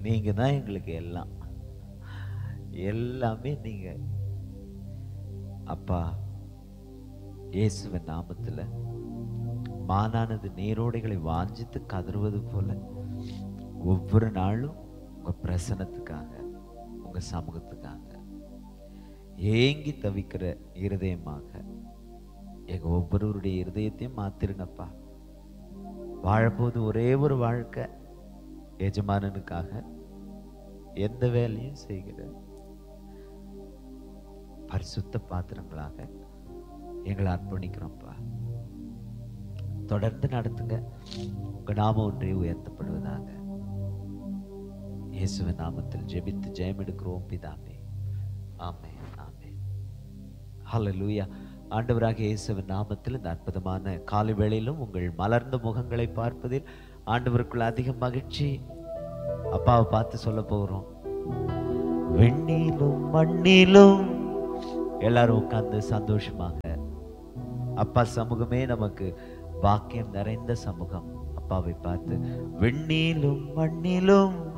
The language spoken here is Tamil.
நீங்க தான் எங்களுக்கு எல்லாம் எல்லாமே நீங்க அப்பா இயேசுவின் நாமத்துல மானானது நீரோடைகளை வாஞ்சித்து கதறுவது போல ஒவ்வொரு நாளும் உங்க பிரசனத்துக்காக உங்க சமூகத்துக்காக ஏங்கி தவிக்கிற இருதயமாக எங்க ஒவ்வொருவருடைய இருதயத்தையும் மாத்திருங்கப்பா வாழப்போது ஒரே ஒரு வாழ்க்கை எஜமானனுக்காக எந்த வேலையும் செய்கிற பரிசுத்த பாத்திரங்களாக எங்களை அர்ப்பணிக்கிறோம்ப்பா தொடர்ந்து நடத்துங்க உங்க நாம ஒன்றே உயர்த்தப்படுவதாக இயேசுவின் நாமத்தில் ஜெபித்து ஜெயம் எடுக்கிறோம் பிதாமே ஆமென் ஆமென் ஹalleluya ஆண்டவராக இயேசுவின் நாமத்தில் இந்த அற்புதமான காலை வேளையிலும் உங்கள் மலர்ந்த முகங்களை பார்ப்பதில் ஆண்டவருக்குள்ள அதிக மகிழ்ச்சி அப்பாவை பார்த்து சொல்ல போகிறோம் வெண்ணிலும் மண்ணிலும் எல்லாரும் உட்கார்ந்து சந்தோஷமாக அப்பா சமூகமே நமக்கு பாக்கியம் நிறைந்த சமூகம் அப்பாவை பார்த்து வெண்ணிலும் மண்ணிலும்